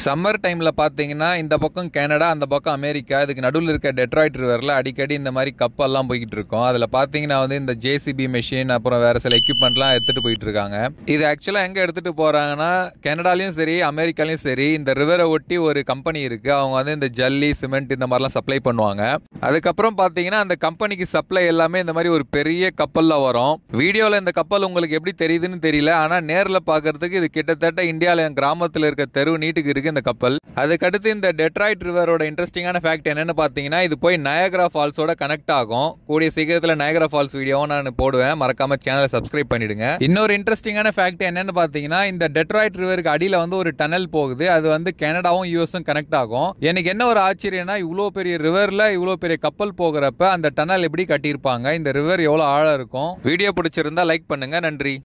summer டைம்ல பாத்தீங்கன்னா இந்த பக்கம் கனடா அந்த பக்கம் அமெரிக்கா இதுக்கு நடுவில் இருக்க டெட்ராய்ட் ரிவர்ல அடிக்கடி இந்த மாதிரி கப்பல்லாம் போய்கிட்டு இருக்கும் அதுல பாத்தீங்கன்னா வந்து இந்த ஜேசிபி மெஷின் அப்புறம் வேற சில எக்யூப்மெண்ட்லாம் எடுத்துட்டு போயிட்டு இருக்காங்க இது ஆக்சுவலா எங்க எடுத்துட்டு போறாங்கன்னா கனடாலையும் சரி அமெரிக்காலையும் சரி இந்த ரிவரை ஒட்டி ஒரு கம்பெனி இருக்கு அவங்க வந்து இந்த ஜல்லி சிமெண்ட் இந்த மாதிரிலாம் சப்ளை பண்ணுவாங்க அதுக்கப்புறம் பாத்தீங்கன்னா அந்த கம்பெனிக்கு சப்ளை எல்லாமே இந்த மாதிரி ஒரு பெரிய கப்பல்ல வரும் வீடியோல இந்த கப்பல் உங்களுக்கு எப்படி தெரியுதுன்னு தெரியல ஆனா நேர்ல பாக்குறதுக்கு இது கிட்டத்தட்ட இந்தியால என் கிராமத்துல இருக்க தெரு நீட்டுக்கு இருக்கு இந்த கப்பல் அதுக்கடுத்து இந்த டெட்ராய்ட் ரிவரோட இன்ட்ரெஸ்டிங்கான ஃபேக்ட் என்னன்னு பாத்தீங்கன்னா இது போய் நயகரா ஃபால்ஸோட கனெக்ட் ஆகும் கூடிய சீக்கிரத்துல நயகரா ஃபால்ஸ் வீடியோவும் நான் போடுவேன் மறக்காம சேனலை சப்ஸ்கிரைப் பண்ணிடுங்க இன்னொரு இன்ட்ரெஸ்டிங்கான ஃபேக்ட் என்னன்னு பாத்தீங்கன்னா இந்த டெட்ராய்ட் ரிவருக்கு அடியில வந்து ஒரு டனல் போகுது அது வந்து கனடாவும் யூஎஸும் கனெக்ட் ஆகும் எனக்கு என்ன ஒரு ஆச்சரியம்னா இவ்வளோ பெரிய ரிவர்ல இவ்வளோ பெரிய கப்பல் போகிறப்ப அந்த டனல் எப்படி கட்டியிருப்பாங்க இந்த ரிவர் எவ்வளோ ஆழம் இருக்கும் வீடியோ பிடிச்சிருந்தா லைக் பண்ணுங்க நன்றி